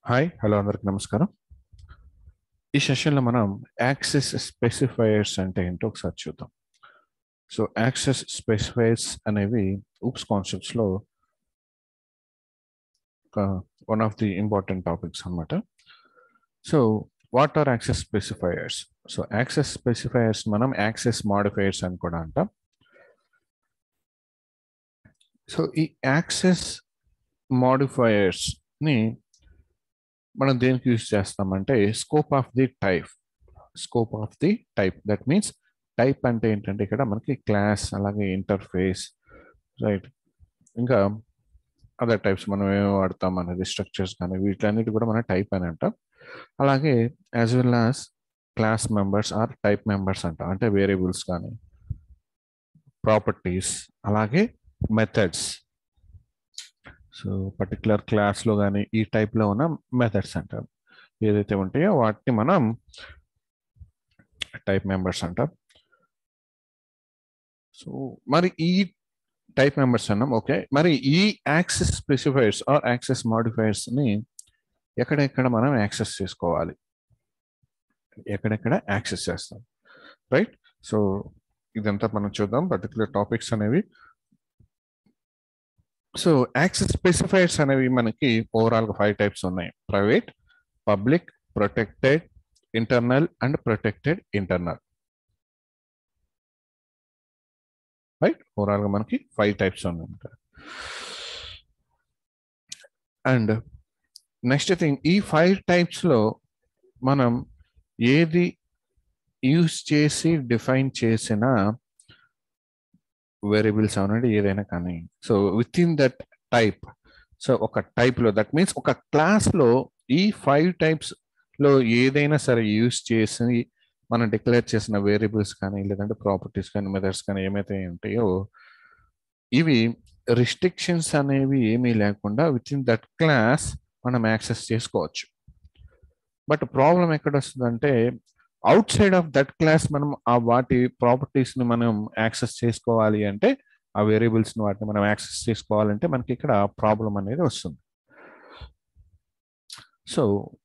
hi hello అందరికి నమస్కారం ఈ సెషన్లో మనం యాక్సెస్ స్పెసిఫైయర్స్ అంటే ఏంటో ఒకసారి చూద్దాం సో యాక్సెస్ స్పెసిఫైయర్స్ అనేవి ఊప్స్ కాన్సెప్ట్స్లో ఒక one of the important topics అన్నమాట so what are access specifiers so access specifiers మనం యాక్సెస్ మాడిఫైయర్స్ అని కూడా అంటాం సో ఈ యాక్సెస్ మాడిఫైయర్స్ని మనం దేనికి యూజ్ చేస్తామంటే scope of the type scope of the type that means type అంటే ఏంటంటే ఇక్కడ మనకి క్లాస్ అలాగే ఇంటర్ఫేస్ రైట్ ఇంకా అదర్ టైప్స్ మనం ఏమేమి వాడతాం అనేది స్ట్రక్చర్స్ కానీ వీటన్నిటి కూడా మనం టైప్ అని అంటాం అలాగే as well as class members or type members అంటాం అంటే వేరియబుల్స్ కానీ ప్రాపర్టీస్ అలాగే మెథడ్స్ సో పర్టికులర్ క్లాస్లో కానీ ఈ టైప్లో ఉన్న మెథడ్స్ అంటాం ఏదైతే ఉంటాయో వాటిని మనం టైప్ మెంబర్స్ అంటాం సో మరి ఈ టైప్ మెంబర్స్ అన్నాం ఓకే మరి ఈ యాక్సెస్ స్పెసిఫైర్స్ ఆర్ యాక్సెస్ మాడిఫైర్స్ని ఎక్కడెక్కడ మనం యాక్సెస్ చేసుకోవాలి ఎక్కడెక్కడ యాక్సెస్ చేస్తాం రైట్ సో ఇదంతా మనం చూద్దాం పర్టికులర్ టాపిక్స్ అనేవి సో యాక్సెస్ స్పెసిఫైర్స్ అనేవి మనకి ఓవరాల్గా ఫైవ్ టైప్స్ ఉన్నాయి private public protected internal and protected internal right ఓవరాల్గా మనకి ఫైవ్ టైప్స్ ఉన్నాయంట అండ్ నెక్స్ట్ థింగ్ ఈ ఫైవ్ టైప్స్లో మనం ఏది యూస్ చేసి డిఫైన్ చేసిన వేరియబుల్స్ అవనండి ఏదైనా కానీ so within that type so ఒక టైప్లో దట్ మీన్స్ ఒక క్లాస్లో ఈ ఫైవ్ టైప్స్లో ఏదైనా సరే యూస్ చేసి మనం డిక్లేర్ చేసిన వేరియబుల్స్ కానీ లేదంటే ప్రాపర్టీస్ కానీ మెథడ్స్ కానీ ఏమైతే ఉంటాయో ఇవి రిస్ట్రిక్షన్స్ అనేవి ఏమీ లేకుండా విత్ ఇన్ దట్ క్లాస్ మనం యాక్సెస్ చేసుకోవచ్చు బట్ ప్రాబ్లం ఎక్కడ వస్తుందంటే outside of that class మనం ఆ వాటి ప్రాపర్టీస్ని మనం యాక్సెస్ చేసుకోవాలి అంటే ఆ వేరియబుల్స్ని వాటిని మనం యాక్సెస్ చేసుకోవాలంటే మనకి ఇక్కడ ప్రాబ్లం అనేది వస్తుంది సో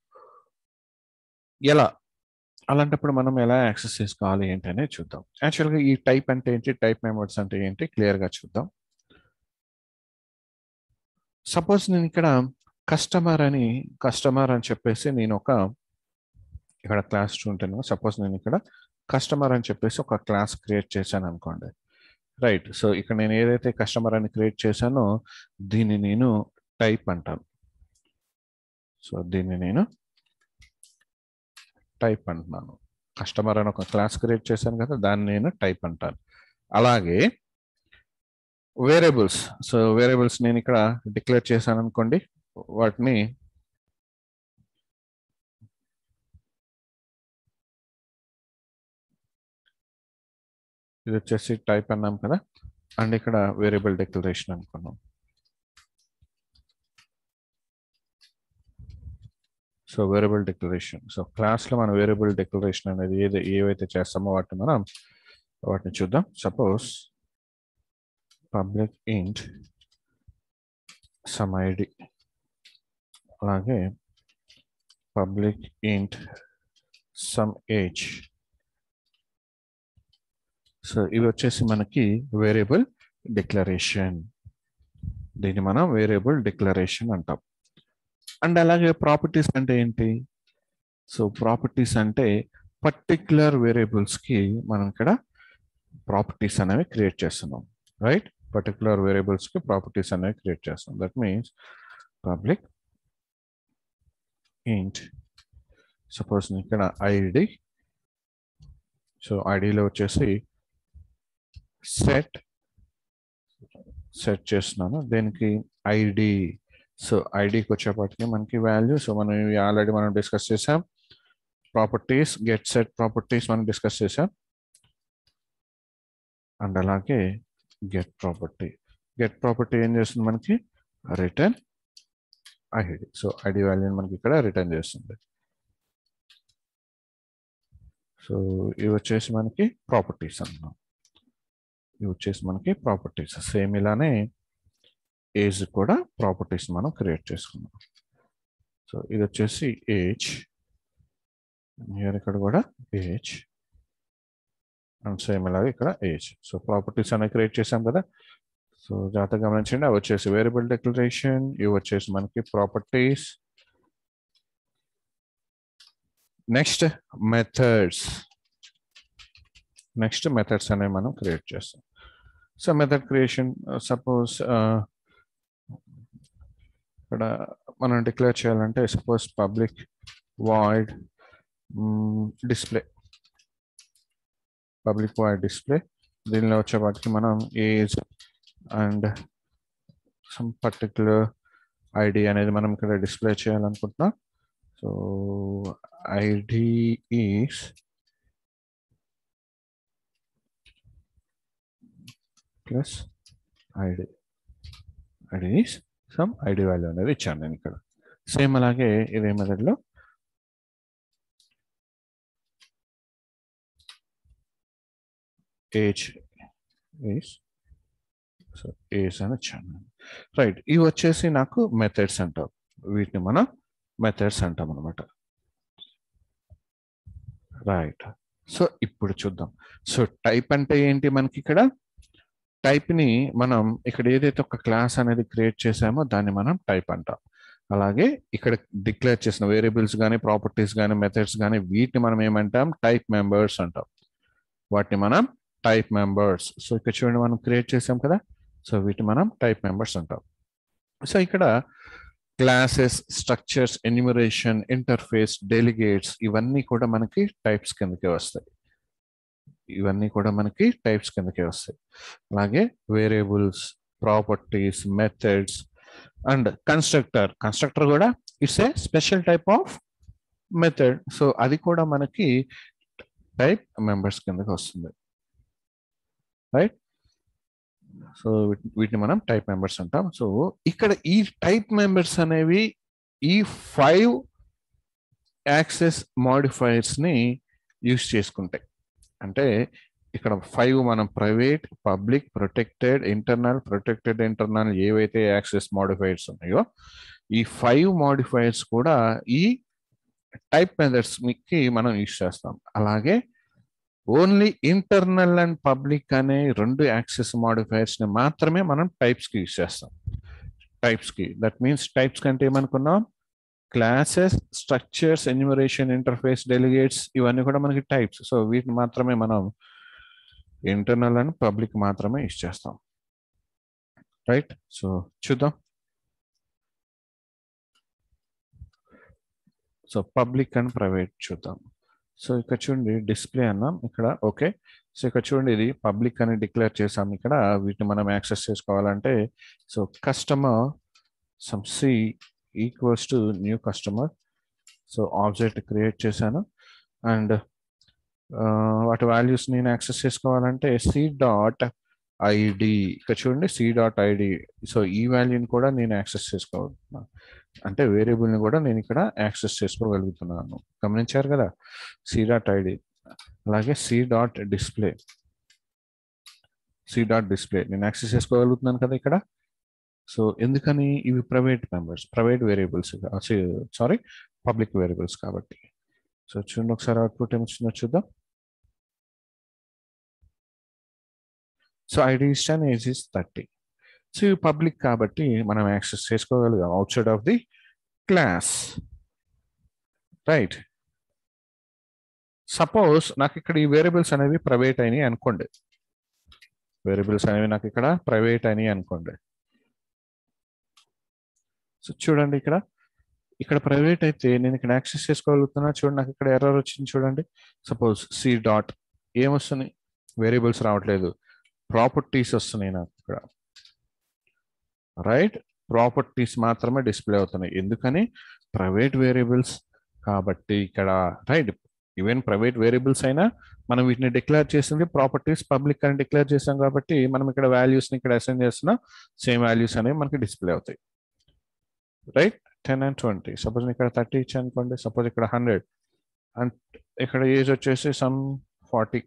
ఎలా అలాంటప్పుడు మనం ఎలా యాక్సెస్ చేసుకోవాలి ఏంటి అనేది చూద్దాం యాక్చువల్గా ఈ టైప్ అంటే ఏంటి టైప్ మెంబర్స్ అంటే ఏంటి క్లియర్గా చూద్దాం సపోజ్ నేను ఇక్కడ కస్టమర్ అని కస్టమర్ అని చెప్పేసి నేను ఒక ఇక్కడ క్లాస్ ఉంటాను సపోజ్ నేను ఇక్కడ కస్టమర్ అని చెప్పేసి ఒక క్లాస్ క్రియేట్ చేశాను అనుకోండి రైట్ సో ఇక్కడ నేను ఏదైతే కస్టమర్ అని క్రియేట్ చేశానో దీన్ని నేను టైప్ అంటాను సో దీన్ని నేను టైప్ అంటున్నాను కస్టమర్ అని ఒక క్లాస్ క్రియేట్ చేశాను కదా దాన్ని నేను టైప్ అంటాను అలాగే వేరియబుల్స్ సో వేరియబుల్స్ నేను ఇక్కడ డిక్లేర్ చేశాను అనుకోండి వాటిని ఇది వచ్చేసి టైప్ అన్నాం కదా అండ్ ఇక్కడ వేరియబుల్ డిక్లరేషన్ అనుకున్నాం సో వేరియబుల్ డిక్లరేషన్ సో క్లాస్లో మనం వేరియబుల్ డిక్లరేషన్ అనేది ఏది ఏవైతే చేస్తామో వాటిని మనం వాటిని చూద్దాం suppose public int some ID అలాగే public int some age so ఇవి వచ్చేసి మనకి వేరియబుల్ డిక్లరేషన్ దీన్ని మనం వేరియబుల్ డిక్లరేషన్ అంటాం అండ్ అలాగే ప్రాపర్టీస్ అంటే ఏంటి సో ప్రాపర్టీస్ అంటే పర్టిక్యులర్ వేరియబుల్స్కి మనం ఇక్కడ ప్రాపర్టీస్ అనేవి క్రియేట్ చేస్తున్నాం రైట్ పర్టికులర్ వేరియబుల్స్కి ప్రాపర్టీస్ అనేవి క్రియేట్ చేస్తున్నాం that means public int suppose ఇక్కడ ఐడి సో ఐడిలో వచ్చేసి సెట్ సెట్ చేస్తున్నాను దీనికి ఐడి సో ఐడికి వచ్చేప్పటికి మనకి వాల్యూ సో మనం ఇవి ఆల్రెడీ మనం డిస్కస్ చేసాం ప్రాపర్టీస్ గెట్ సెట్ ప్రాపర్టీస్ మనం డిస్కస్ చేసాం అండ్ అలాగే గెట్ ప్రాపర్టీ గెట్ ప్రాపర్టీ ఏం చేస్తుంది మనకి రిటర్న్ ఐడి సో ఐడి వాల్యూని మనకి ఇక్కడ రిటర్న్ చేస్తుంది సో ఇవి వచ్చేసి మనకి ప్రాపర్టీస్ అన్నాం ఇవి వచ్చేసి మనకి ప్రాపర్టీస్ సేమ్ ఇలానే ఏజ్ కూడా ప్రాపర్టీస్ మనం క్రియేట్ చేసుకున్నాం సో ఇది వచ్చేసి ఏజ్ హియర్ ఇక్కడ కూడా ఏజ్ అండ్ సేమ్ ఇలాగే ఇక్కడ ఏజ్ సో ప్రాపర్టీస్ అనేవి క్రియేట్ చేసాం కదా సో జాగ్రత్తగా గమనించండి అవి వచ్చేసి వేరియబుల్ డిక్లరేషన్ ఇవి వచ్చేసి మనకి properties next methods next methods అనేవి మనం క్రియేట్ చేస్తాం సో మెథడ్ క్రియేషన్ సపోజ్ ఇక్కడ మనం డిక్లేర్ చేయాలంటే suppose public void display public void display దీనిలో వచ్చేపాటికి మనం age and some particular ID అనేది మనం ఇక్కడ డిస్ప్లే చేయాలనుకుంటున్నాం so ID is plus ID ID is some ID value అనేది ఇచ్చాను నేను ఇక్కడ సేమ్ అలాగే ఇదే మెథడ్లో ఏజ్ ఈస్ సో ఏజ్ అని ఇచ్చాను రైట్ ఇవి వచ్చేసి నాకు మెథడ్స్ అంటాం వీటిని మనం మెథడ్స్ అంటాం అనమాట రైట్ సో ఇప్పుడు చూద్దాం సో టైప్ అంటే ఏంటి మనకి ఇక్కడ టైప్ ని మనం ఇక్కడ ఏదైతే ఒక క్లాస్ అనేది క్రియేట్ చేసామో దాన్ని మనం టైప్ అంటాం అలాగే ఇక్కడ డిక్లేర్ చేసిన వేరియబుల్స్ కానీ ప్రాపర్టీస్ కానీ మెథడ్స్ కానీ వీటిని మనం ఏమంటాం టైప్ మెంబర్స్ అంటాం వాటిని మనం టైప్ మెంబర్స్ సో ఇక్కడ చూడండి మనం క్రియేట్ చేసాం కదా సో వీటిని మనం టైప్ మెంబర్స్ అంటాం సో ఇక్కడ classes structures enumeration interface delegates ఇవన్నీ కూడా మనకి టైప్స్ కిందకే వస్తాయి ఇవన్నీ కూడా మనకి టైప్స్ కిందకే వస్తాయి అలాగే variables properties methods and constructor constructor కూడా it's a special type of method so అది కూడా మనకి టైప్ మెంబర్స్ కిందకి వస్తుంది రైట్ సో వీటిని మనం టైప్ మెంబర్స్ అంటాం సో ఇక్కడ ఈ టైప్ మెంబర్స్ అనేవి ఈ ఫైవ్ యాక్సెస్ మాడిఫైర్స్ ని యూస్ చేసుకుంటాయి అంటే ఇక్కడ ఫైవ్ మనం private public protected internal protected internal ఏవైతే యాక్సెస్ మాడిఫైర్స్ ఉన్నాయో ఈ ఫైవ్ మాడిఫైర్స్ కూడా ఈ టైప్ మెథడ్స్ కి మనం యూస్ చేస్తాం అలాగే ఓన్లీ ఇంటర్నల్ అండ్ పబ్లిక్ అనే రెండు యాక్సెస్ మాడిఫైర్స్ ని మాత్రమే మనం టైప్స్ కి యూస్ చేస్తాం టైప్స్ కి దట్ మీన్స్ టైప్స్ కంటే ఏమనుకున్నాం classes structures enumeration interface delegates ఇవన్నీ కూడా మనకి టైప్స్ సో వీటిని మాత్రమే మనం ఇంటర్నల్ అండ్ పబ్లిక్ మాత్రమే యూస్ చేస్తాం రైట్ సో చూద్దాం సో పబ్లిక్ అండ్ ప్రైవేట్ చూద్దాం సో ఇక్కడ చూడండి డిస్ప్లే అన్నాం ఇక్కడ ఓకే సో ఇక్కడ చూడండి ఇది పబ్లిక్ అని డిక్లేర్ చేసాం ఇక్కడ వీటిని మనం యాక్సెస్ చేసుకోవాలంటే so customer some C equals to new customer so object create చేశాను అండ్ వాటి వాల్యూస్ నేను యాక్సెస్ చేసుకోవాలంటే సి డాట్ ఐడి ఇక్కడ చూడండి సి డాట్ ఐడి సో ఈ వాల్యూని కూడా నేను యాక్సెస్ చేసుకోగలుగుతున్నాను అంటే వేరియబుల్ని కూడా నేను ఇక్కడ యాక్సెస్ చేసుకోగలుగుతున్నాను గమనించారు కదా సి డాట్ ఐడి అలాగే C dot display C dot display నేను యాక్సెస్ చేసుకోగలుగుతున్నాను కదా ఇక్కడ సో ఎందుకని ఇవి private members private variables sorry public variables కాబట్టి సో చూడండి ఒకసారి అవుట్పుట్ ఏమొచ్చిందో చూద్దాం so ID is ten age is thirty so ఇవి పబ్లిక్ కాబట్టి మనం యాక్సెస్ చేసుకోగలిగాం outside of the class right suppose నాకు ఇక్కడ ఈ వేరియబుల్స్ అనేవి ప్రైవేట్ అయినాయి అనుకోండి వేరియబుల్స్ అనేవి నాకు ఇక్కడ ప్రైవేట్ అయినాయి అనుకోండి సో చూడండి ఇక్కడ ఇక్కడ ప్రైవేట్ అయితే నేను ఇక్కడ యాక్సెస్ చేసుకోగలుగుతున్నా చూడండి నాకు ఇక్కడ ఎర్రర్ వచ్చింది చూడండి సపోజ్ సి డాట్ ఏమొస్తుంది వేరియబుల్స్ రావట్లేదు ప్రాపర్టీస్ వస్తున్నాయి నాకు ఇక్కడ రైట్ ప్రాపర్టీస్ మాత్రమే డిస్ప్లే అవుతున్నాయి ఎందుకని ప్రైవేట్ వేరియబుల్స్ కాబట్టి ఇక్కడ రైట్ ఈవెన్ ప్రైవేట్ వేరియబుల్స్ అయినా మనం వీటిని డిక్లేర్ చేసింది ప్రాపర్టీస్ పబ్లిక్ అని డిక్లేర్ చేసాం కాబట్టి మనం ఇక్కడ వాల్యూస్ని ఇక్కడ అసైన్ చేస్తున్నా సేమ్ వాల్యూస్ అనేవి మనకి డిస్ప్లే అవుతాయి right ten and twenty suppose ఇక్కడ థర్టీ ఇచ్చి అనుకోండి సపోజ్ ఇక్కడ హండ్రెడ్ అండ్ ఇక్కడ ఏజ్ వచ్చేసి సమ్ ఫార్టీ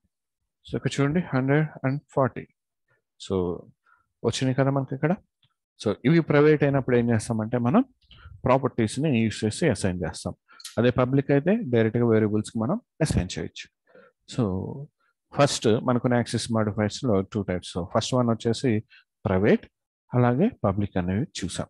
సో ఇక్కడ చూడండి హండ్రెడ్ అండ్ ఫార్టీ సో వచ్చినాయి కదా మనకి ఇక్కడ సో ఇవి ప్రైవేట్ అయినప్పుడు ఏం చేస్తామంటే మనం ప్రాపర్టీస్ని యూస్ చేసి అసైన్ చేస్తాం అదే పబ్లిక్ అయితే డైరెక్ట్గా వేరియబుల్స్కి మనం అసైన్ చేయొచ్చు సో ఫస్ట్ మనకున్న యాక్సెస్ మాడిఫైర్స్లో టూ టైప్స్ ఫస్ట్ వన్ వచ్చేసి ప్రైవేట్ అలాగే పబ్లిక్ అనేవి చూసాం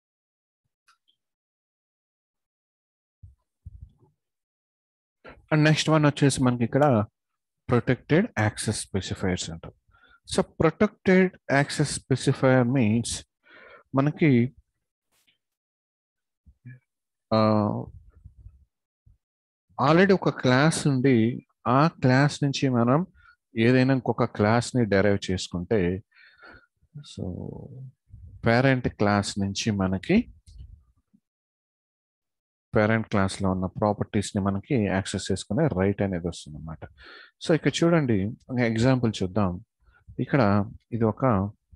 అండ్ నెక్స్ట్ వన్ వచ్చేసి మనకి ఇక్కడ ప్రొటెక్టెడ్ యాక్సెస్ స్పెసిఫైర్స్ అంటారు so protected access specifier means మనకి ఆల్రెడీ ఒక క్లాస్ ఉండి ఆ క్లాస్ నుంచి మనం ఏదైనా ఇంకొక క్లాస్ని డెరైవ్ చేసుకుంటే సో పేరెంట్ క్లాస్ నుంచి మనకి పేరెంట్ క్లాస్లో ఉన్న ప్రాపర్టీస్ని మనకి యాక్సెస్ చేసుకునే రైట్ అనేది వస్తుంది అనమాట సో ఇక్కడ చూడండి ఒక ఎగ్జాంపుల్ చూద్దాం ఇక్కడ ఇది ఒక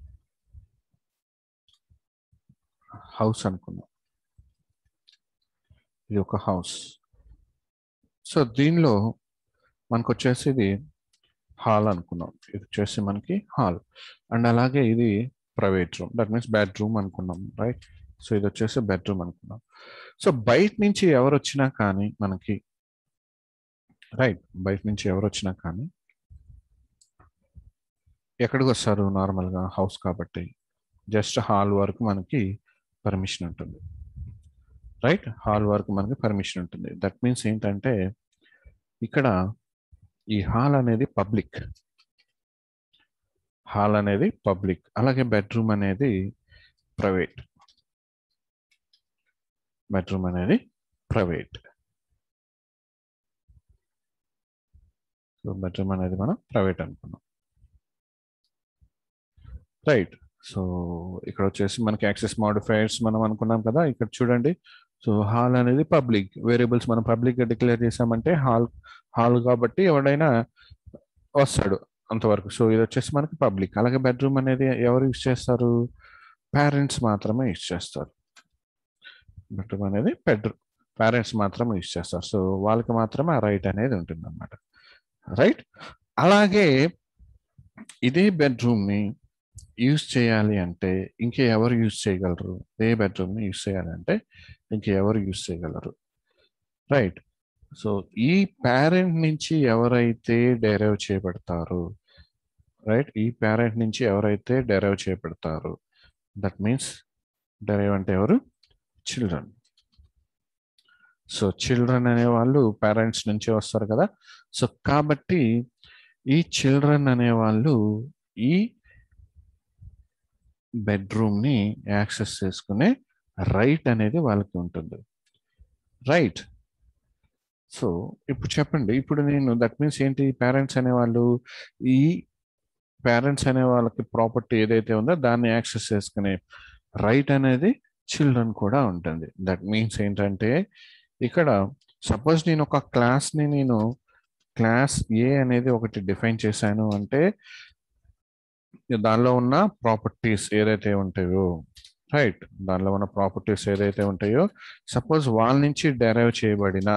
హౌస్ అనుకుందాం ఇది ఒక హౌస్ సో దీనిలో మనకు వచ్చేసి ఇది హాల్ అనుకున్నాం ఇది వచ్చేసి మనకి హాల్ అండ్ అలాగే ఇది private room that means bedroom అనుకున్నాం రైట్ సో ఇది వచ్చేసి బెడ్రూమ్ అనుకున్నాం సో బయట నుంచి ఎవరు వచ్చినా కానీ మనకి రైట్ బయట నుంచి ఎవరు వచ్చినా కానీ ఎక్కడికి వస్తారు నార్మల్గా హౌస్ కాబట్టి జస్ట్ హాల్ వరకు మనకి పర్మిషన్ ఉంటుంది రైట్ హాల్ వరకు మనకి పర్మిషన్ ఉంటుంది దట్ మీన్స్ ఏంటంటే ఇక్కడ ఈ హాల్ అనేది పబ్లిక్ హాల్ అనేది పబ్లిక్ అలాగే బెడ్రూమ్ అనేది ప్రైవేట్ బెడ్రూమ్ అనేది ప్రైవేట్ సో బెడ్రూమ్ అనేది మనం ప్రైవేట్ అనుకున్నాం రైట్ సో ఇక్కడ వచ్చేసి మనకి యాక్సెస్ మాడిఫైర్స్ మనం అనుకున్నాం కదా ఇక్కడ చూడండి సో హాల్ అనేది పబ్లిక్ వేరియబుల్స్ మనం పబ్లిక్గా డిక్లేర్ చేసామంటే హాల్ హాల్ కాబట్టి ఎవడైనా వస్తాడు అంతవరకు సో ఇది వచ్చేసి మనకి పబ్లిక్ అలాగే బెడ్రూమ్ అనేది ఎవరు యూజ్ చేస్తారు పేరెంట్స్ మాత్రమే యూజ్ చేస్తారు బెడ్రూమ్ అనేది బెడ్రూమ్ పేరెంట్స్ మాత్రమే యూజ్ చేస్తారు సో వాళ్ళకి మాత్రమే ఆ రైట్ అనేది ఉంటుంది అనమాట రైట్ అలాగే ఇదే బెడ్రూమ్ని యూజ్ చేయాలి అంటే ఇంకా ఎవరు యూజ్ చేయగలరు ఏ బెడ్రూమ్ని యూజ్ చేయాలంటే ఇంకా ఎవరు యూజ్ చేయగలరు రైట్ సో ఈ పేరెంట్ నుంచి ఎవరైతే డెరైవ్ చేయబడతారు రైట్ ఈ పేరెంట్ నుంచి ఎవరైతే డెరైవ్ చేయబడతారు దట్ మీన్స్ డెరైవ్ అంటే ఎవరు చిల్డ్రన్ సో చిల్డ్రన్ అనే వాళ్ళు పేరెంట్స్ నుంచి వస్తారు కదా సో కాబట్టి ఈ చిల్డ్రన్ అనే వాళ్ళు ఈ బెడ్రూమ్ని యాక్సెస్ చేసుకునే రైట్ అనేది వాళ్ళకి ఉంటుంది రైట్ సో ఇప్పుడు చెప్పండి ఇప్పుడు నేను దట్ మీన్స్ ఏంటి పేరెంట్స్ అనేవాళ్ళు ఈ పేరెంట్స్ అనే వాళ్ళకి ప్రాపర్టీ ఏదైతే ఉందో దాన్ని యాక్సెస్ చేసుకునే రైట్ అనేది చిల్డ్రన్ కూడా ఉంటుంది దట్ మీన్స్ ఏంటంటే ఇక్కడ సపోజ్ నేను ఒక క్లాస్ని నేను క్లాస్ ఏ అనేది ఒకటి డిఫైన్ చేశాను అంటే దానిలో ఉన్న ప్రాపర్టీస్ ఏదైతే ఉంటాయో రైట్ దానిలో ఉన్న ప్రాపర్టీస్ ఏదైతే ఉంటాయో సపోజ్ వాళ్ళ నుంచి డెరైవ్ చేయబడిన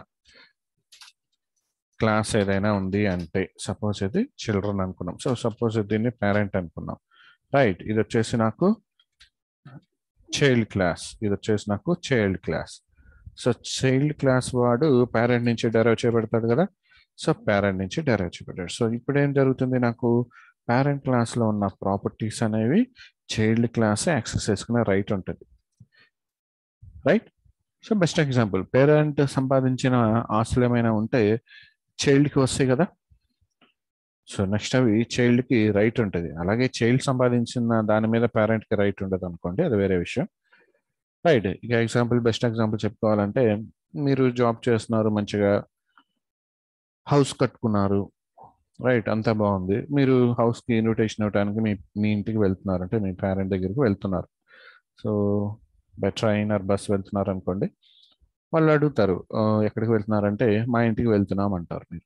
క్లాస్ ఏదైనా ఉంది అంటే సపోజ్ ఇది చిల్డ్రన్ అనుకున్నాం సో సపోజ్ దీన్ని పేరెంట్ అనుకున్నాం రైట్ ఇది వచ్చేసి నాకు చైల్డ్ క్లాస్ ఇది వచ్చేసి నాకు child class so child class వాడు పేరెంట్ నుంచి డెరైవ్ చేయబడతాడు కదా సో పేరెంట్ నుంచి డెరైవ్ చేయబడ్డాడు సో ఇప్పుడు ఏం జరుగుతుంది నాకు పేరెంట్ క్లాస్లో ఉన్న ప్రాపర్టీస్ అనేవి చైల్డ్ క్లాస్ యాక్సెస్ చేసుకునే రైట్ ఉంటుంది right so best example parent సంపాదించిన ఆస్తులు ఏమైనా ఉంటే చైల్డ్కి వస్తాయి కదా సో నెక్స్ట్ అవి చైల్డ్కి రైట్ ఉంటుంది అలాగే చైల్డ్ సంపాదించిన దాని మీద పేరెంట్కి రైట్ ఉండదు అనుకోండి అది వేరే విషయం రైట్ ఇక ఎగ్జాంపుల్ బెస్ట్ ఎగ్జాంపుల్ చెప్పుకోవాలంటే మీరు జాబ్ చేస్తున్నారు మంచిగా హౌస్ కట్టుకున్నారు రైట్ అంతా బాగుంది మీరు హౌస్కి ఇన్విటేషన్ ఇవ్వడానికి మీ మీ ఇంటికి వెళ్తున్నారు అంటే మీ పేరెంట్ దగ్గరికి వెళ్తున్నారు so by train or bus వెళ్తున్నారు అనుకోండి వాళ్ళు అడుగుతారు ఎక్కడికి వెళ్తున్నారంటే మా ఇంటికి వెళ్తున్నాం అంటారు మీరు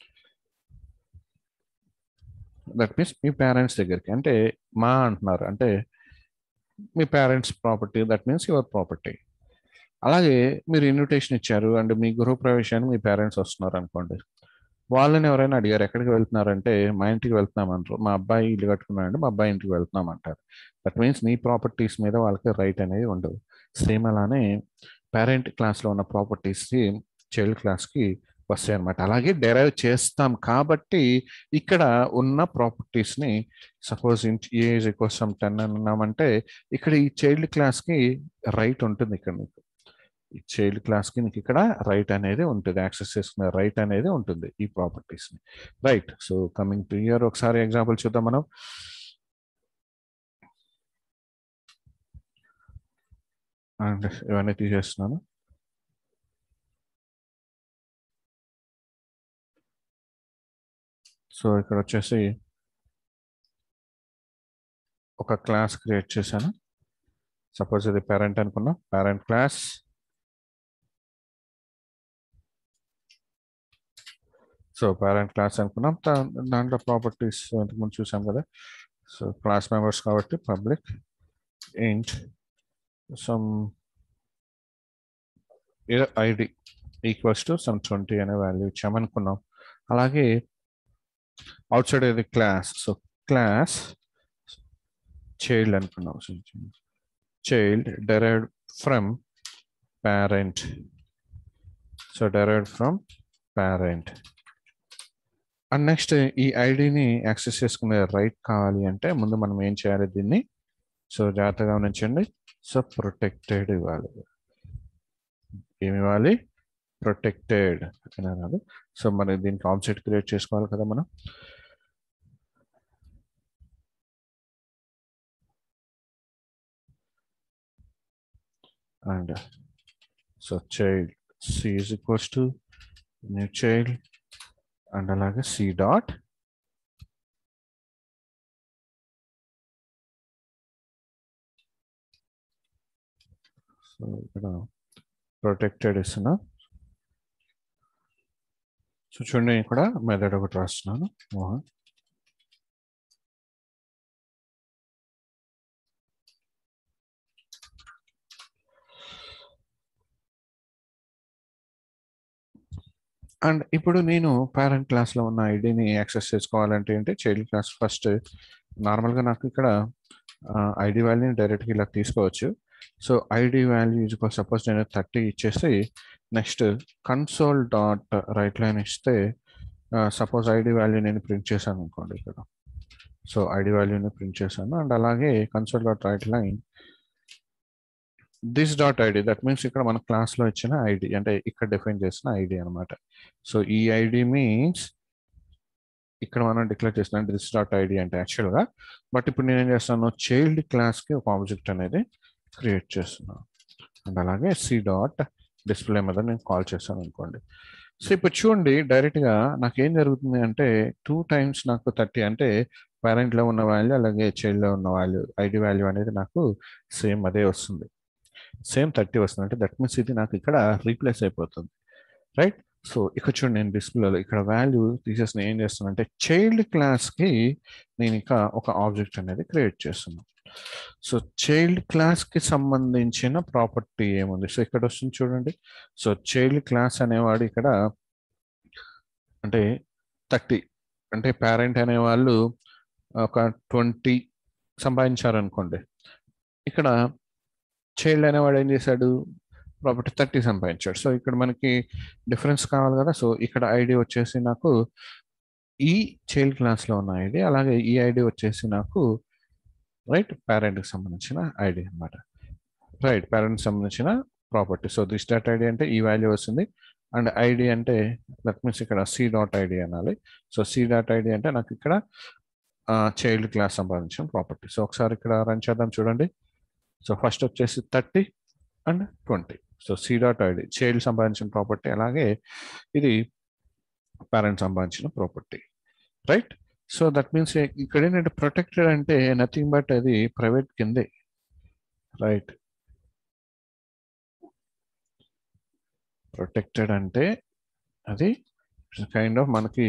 దట్ మీన్స్ మీ పేరెంట్స్ దగ్గరికి అంటే మా అంటున్నారు అంటే మీ parents property that means your property అలాగే మీరు ఇన్విటేషన్ ఇచ్చారు అండ్ మీ గృహప్రవేశానికి మీ పేరెంట్స్ వస్తున్నారు అనుకోండి వాళ్ళని ఎవరైనా అడిగారు ఎక్కడికి వెళ్తున్నారంటే మా ఇంటికి వెళ్తున్నామంటారు మా అబ్బాయి ఇల్లు కట్టుకున్నాడంటే మా అబ్బాయి ఇంటికి వెళ్తున్నాం అంటారు దట్ మీన్స్ నీ ప్రాపర్టీస్ మీద వాళ్ళకి రైట్ అనేది ఉండదు సేమ్ అలానే పేరెంట్ క్లాస్లో ఉన్న ప్రాపర్టీస్కి చైల్డ్ క్లాస్కి వస్తాయి అనమాట అలాగే డెరైవ్ చేస్తాం కాబట్టి ఇక్కడ ఉన్న ప్రాపర్టీస్ని సపోజ్ ఏజ్ కోసం టెన్ అన్నామంటే ఇక్కడ ఈ చైల్డ్ క్లాస్కి రైట్ ఉంటుంది ఇక్కడ మీకు ఈ చైల్డ్ క్లాస్కి నీకు ఇక్కడ రైట్ అనేది ఉంటుంది యాక్సెస్ చేసుకునే రైట్ అనేది ఉంటుంది ఈ ప్రాపర్టీస్ని right so coming to here ఒకసారి ఎగ్జాంపుల్ చూద్దాం మనం అండ్ ఇవన్నీ తీసేస్తున్నాను సో ఇక్కడ వచ్చేసి ఒక క్లాస్ క్రియేట్ చేశాను సపోజ్ ఇది పేరెంట్ అనుకున్నాం parent class so parent class అనుకున్నాం దాంట్లో ప్రాపర్టీస్ ఇంతకుముందు చూసాం కదా సో క్లాస్ మెంబర్స్ కాబట్టి public int some ID equals to some twenty అనే వాల్యూ ఇచ్చామనుకున్నాం అలాగే అవుట్ సైడ్ ఇది క్లాస్ సో క్లాస్ చైల్డ్ అనుకున్నాం child derived from parent so derived from parent and next ఈ ఐడిని యాక్సెస్ చేసుకునే రైట్ కావాలి అంటే ముందు మనం ఏం చేయాలి దీన్ని సో జాగ్రత్తగా గమనించండి సో ప్రొటెక్టెడ్ ఇవ్వాలి ఏమి ఇవ్వాలి ప్రొటెక్టెడ్ అన్నారు సో మరి దీనికి ఆబ్జెక్ట్ క్రియేట్ చేసుకోవాలి కదా మనం and so child C is equals to new child and అలాగే సి డాట్ సో ఇక్కడ ప్రొటెక్టెడ్ ఇస్తున్నా సో చూడండి ఇక్కడ మెథడ్ ఒకటి రాస్తున్నాను మోహన్ అండ్ ఇప్పుడు నేను పేరెంట్ క్లాస్లో ఉన్న ఐడిని యాక్సెస్ చేసుకోవాలంటే ఏంటి చైల్డ్ క్లాస్ ఫస్ట్ నార్మల్గా నాకు ఇక్కడ ఐడి వాల్యూని డైరెక్ట్గా ఇలా తీసుకోవచ్చు సో ఐడి వాల్యూ సపోజ్ నేను థర్టీ ఇచ్చేసి next console dot write line ఇస్తే సపోజ్ ఐడి వాల్యూ నేను ప్రింట్ చేశాను అనుకోండి ఇక్కడ సో ఐడి వాల్యూని ప్రింట్ చేశాను అండ్ అలాగే console dot write line this dot ID that means ఇక్కడ మన క్లాస్లో ఇచ్చిన ఐడి అంటే ఇక్కడ డిఫైన్ చేసిన ఐడి అనమాట సో ఈ ఐడి మీన్స్ ఇక్కడ మనం డిక్లేర్ చేస్తున్నాం దిస్ డాట్ ఐడి అంటే యాక్చువల్గా బట్ ఇప్పుడు నేను ఏం చేస్తాను చైల్డ్ క్లాస్కి ఒక ఆబ్జెక్ట్ అనేది క్రియేట్ చేస్తున్నాను అండ్ అలాగే సి డాట్ డిస్ప్లే మీద నేను కాల్ చేస్తాను అనుకోండి సో ఇప్పుడు చూడండి డైరెక్ట్గా నాకు ఏం జరుగుతుంది అంటే టూ టైమ్స్ నాకు థర్టీ అంటే పేరెంట్లో ఉన్న వాల్యూ అలాగే చైల్డ్లో ఉన్న వాల్యూ ఐడి వాల్యూ అనేది నాకు సేమ్ అదే వస్తుంది సేమ్ థర్టీ వస్తుంది అంటే దట్ మీన్స్ ఇది నాకు ఇక్కడ రీప్లేస్ అయిపోతుంది రైట్ సో ఇక్కడ చూడండి నేను డిస్ప్లేలో ఇక్కడ వాల్యూ తీసేసిన ఏం చేస్తున్నాను అంటే చైల్డ్ క్లాస్కి నేను ఇంకా ఒక ఆబ్జెక్ట్ అనేది క్రియేట్ చేస్తున్నాను సో చైల్డ్ క్లాస్కి సంబంధించిన ప్రాపర్టీ ఏముంది సో ఇక్కడ వస్తుంది చూడండి సో చైల్డ్ క్లాస్ అనేవాడు ఇక్కడ అంటే థర్టీ అంటే పేరెంట్ అనేవాళ్ళు ఒక ట్వంటీ సంపాదించారనుకోండి ఇక్కడ చైల్డ్ అనేవాడు ఏం చేశాడు ప్రాపర్టీ థర్టీ సంపాదించాడు సో ఇక్కడ మనకి డిఫరెన్స్ కావాలి కదా సో ఇక్కడ ఐడి వచ్చేసి నాకు ఈ చైల్డ్ క్లాస్లో ఉన్న ఐడి అలాగే ఈ ఐడి వచ్చేసి నాకు రైట్ పేరెంట్కి సంబంధించిన ఐడి అనమాట రైట్ పేరెంట్కి సంబంధించిన property so this dot ID అంటే ఈ వాల్యూ వస్తుంది అండ్ ఐడి అంటే దట్ మీన్స్ ఇక్కడ సి డాట్ ఐడి అనాలి సో సి డాట్ ఐడి అంటే నాకు ఇక్కడ చైల్డ్ క్లాస్ సంబంధించిన ప్రాపర్టీ సో ఒకసారి ఇక్కడ రన్ చేద్దాం చూడండి సో ఫస్ట్ వచ్చేసి thirty and twenty so C dot ID child సంబంధించిన ప్రాపర్టీ అలాగే ఇది పేరెంట్ సంబంధించిన property right so that means ఇక్కడ ఏంటంటే ప్రొటెక్టెడ్ అంటే నథింగ్ బట్ అది ప్రైవేట్ కిందే రైట్ ప్రొటెక్టెడ్ అంటే అది కైండ్ ఆఫ్ మనకి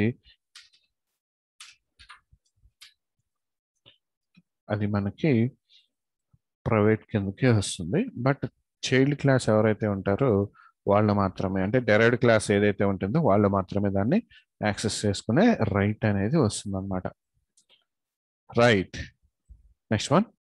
అది మనకి ప్రైవేట్ కిందకి వస్తుంది బట్ చైల్డ్ క్లాస్ ఎవరైతే ఉంటారో వాళ్ళు మాత్రమే అంటే డెరైవ్డ్ క్లాస్ ఏదైతే ఉంటుందో వాళ్ళు మాత్రమే దాన్ని యాక్సెస్ చేసుకునే రైట్ అనేది వస్తుంది అనమాట రైట్ నెక్స్ట్ వన్